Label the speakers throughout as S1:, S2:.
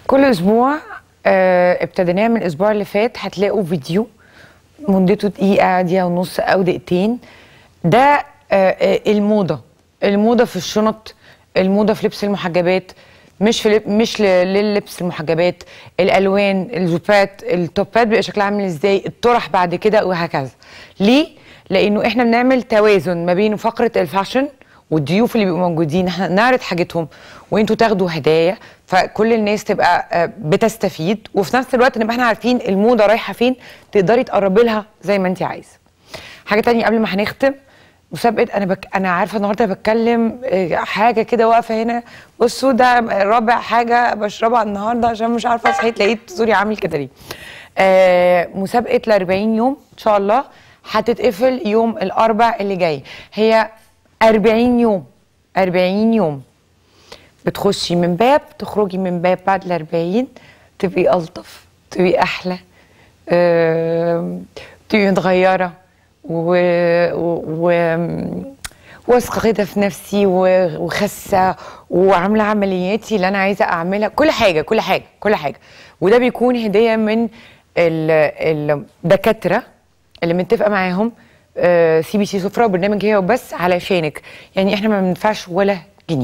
S1: كل اسبوع آه، ابتديناه من الاسبوع اللي فات هتلاقوا فيديو مدته دقيقه دقيقه ونص او دقيقتين ده آه، آه، الموضه الموضه في الشنط الموضه في لبس المحجبات مش في لب... مش ل- لللبس المحجبات الالوان الجوبات التوبات بيبقى شكلها عامل ازاي الطرح بعد كده وهكذا ليه لانه احنا بنعمل توازن ما بين فقره الفاشن والضيوف اللي بيبقوا موجودين احنا نعرض حاجتهم وانتوا تاخدوا هدايا فكل الناس تبقى آه، بتستفيد وفي نفس الوقت نبقى احنا عارفين الموضه رايحه فين تقدري تقربي لها زي ما انت عايزه حاجه تانية قبل ما هنختم مسابقه انا بك... انا عارفه النهارده بتكلم آه، حاجه كده واقفه هنا بصوا ده رابع حاجه بشربها النهارده عشان مش عارفه صحيت لقيت زوري عامل كده ليه آه مسابقه ال 40 يوم ان شاء الله هتتقفل يوم الاربع اللي جاي هي 40 يوم 40 يوم بتخشي من باب تخرجي من باب بعد ال 40 تبقي الطف تبقي احلى آم، تبقي متغيره و, و... و... واثقه كده في نفسي و- وخاسه وعامله عملياتي اللي انا عايزه اعملها كل حاجه كل حاجه كل حاجه وده بيكون هديه من ال- الدكاتره اللي متفقه معاهم سي بي سي سفره وبرنامج هي وبس علشانك يعني احنا ما بندفعش ولا جنيه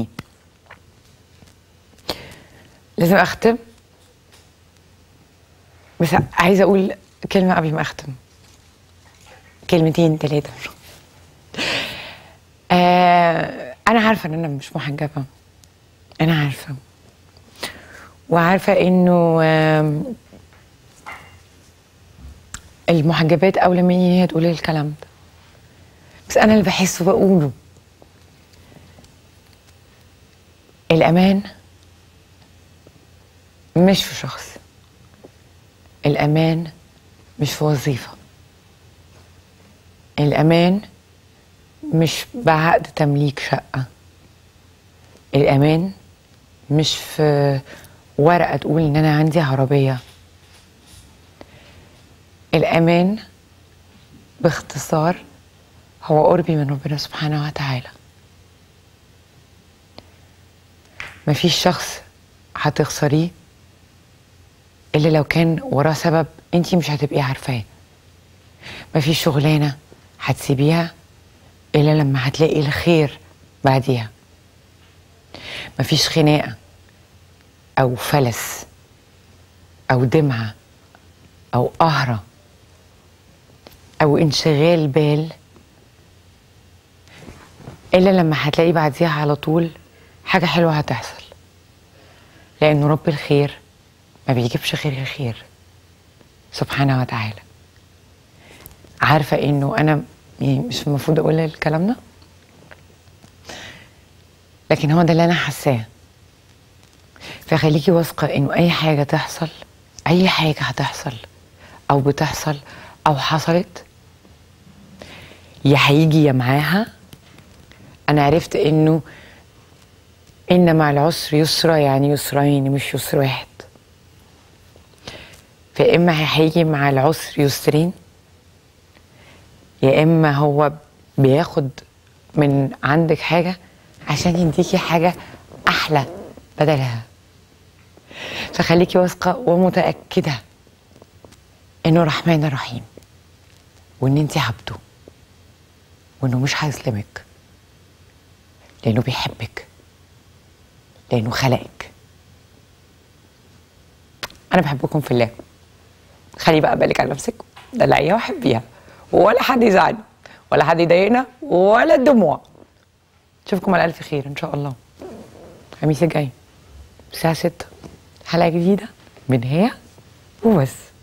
S1: لازم اختم بس عايزه اقول كلمه قبل ما اختم كلمتين ثلاثه آه انا عارفه ان انا مش محجبه انا عارفه وعارفه انه آم، المحجبات اولى مني ان هي تقول لي الكلام ده بس انا اللي بحسه بقوله الامان مش في شخص الامان مش في وظيفه الامان مش بعقد تمليك شقه الامان مش في ورقه تقول ان انا عندي عربيه الامان باختصار هو قربي من ربنا سبحانه وتعالى مفيش شخص هتخسريه الا لو كان وراه سبب انتي مش هتبقي عارفاه مفيش شغلانه هتسيبيها الا لما هتلاقي الخير بعديها مفيش خناقه او فلس او دمعه او قهره او انشغال بال الا لما هتلاقي بعديها على طول حاجه حلوه هتحصل لانه رب الخير ما بيجيبش غير الخير سبحانه وتعالى عارفه انه انا يعني مش المفروض اقول الكلام ده لكن هو ده اللي انا حاساه فخليكي واثقه انه اي حاجه تحصل اي حاجه هتحصل او بتحصل او حصلت يا هيجي يا معاها انا عرفت انه ان مع العسر يسرا يعني يسرين مش يسر واحد فاما هيجي مع العسر يسرين يا اما هو بياخد من عندك حاجه عشان يديكي حاجه احلى بدلها فخليكي واثقه ومتاكده انه رحمن رحيم وان انت عبده وانه مش هيظلمك لانه بيحبك لانه خلقك انا بحبكم في الله خلي بقى بالك على نفسك دلعيها وحبيها ولا حد يزعلنا ولا حد يضايقنا ولا الدموع اشوفكم على الف خير ان شاء الله الخميس الجاي الساعه 6 حلقه جديده من هي وبس